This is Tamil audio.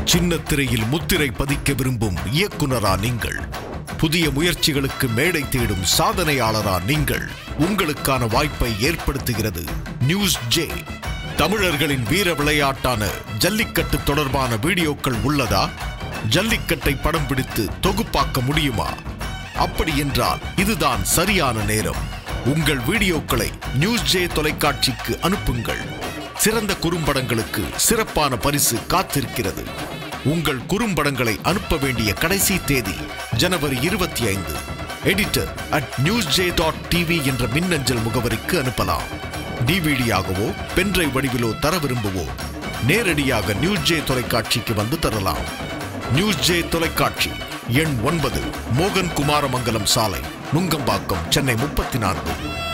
சின்ன திரையில் முத்திரை பதிக்க விரும்பும் இயக்குனரா நீங்கள் புதிய முயற்சிகளுக்கு மேடை தேடும் சாதனையாளரா நீங்கள் உங்களுக்கான வாய்ப்பை ஏற்படுத்துகிறது நியூஸ் ஜே தமிழர்களின் வீர விளையாட்டான ஜல்லிக்கட்டு தொடர்பான வீடியோக்கள் உள்ளதா ஜல்லிக்கட்டை படம் பிடித்து தொகுப்பாக்க முடியுமா அப்படி என்றால் இதுதான் சரியான நேரம் உங்கள் வீடியோக்களை நியூஸ் ஜே தொலைக்காட்சிக்கு அனுப்புங்கள் சிறந்த குறும்படங்களுக்கு சிறப்பான பரிசு காத்திருக்கிறது உங்கள் குறும்படங்களை அனுப்ப வேண்டிய கடைசி தேதி ஜனவரி இருபத்தி ஐந்து editor at news J dot TV என்ற மின்னஞ்சல் முகவரிக்கு அனுப்பலாம் டிவிடியாகவோ பென்ட்ரைவ் வடிவிலோ தர விரும்புவோ நேரடியாக நியூஸ் ஜே தொலைக்காட்சிக்கு வந்து தரலாம் நியூஸ் ஜே தொலைக்காட்சி எண் ஒன்பது மோகன் குமாரமங்கலம் சாலை நுங்கம்பாக்கம் சென்னை முப்பத்தி நான்கு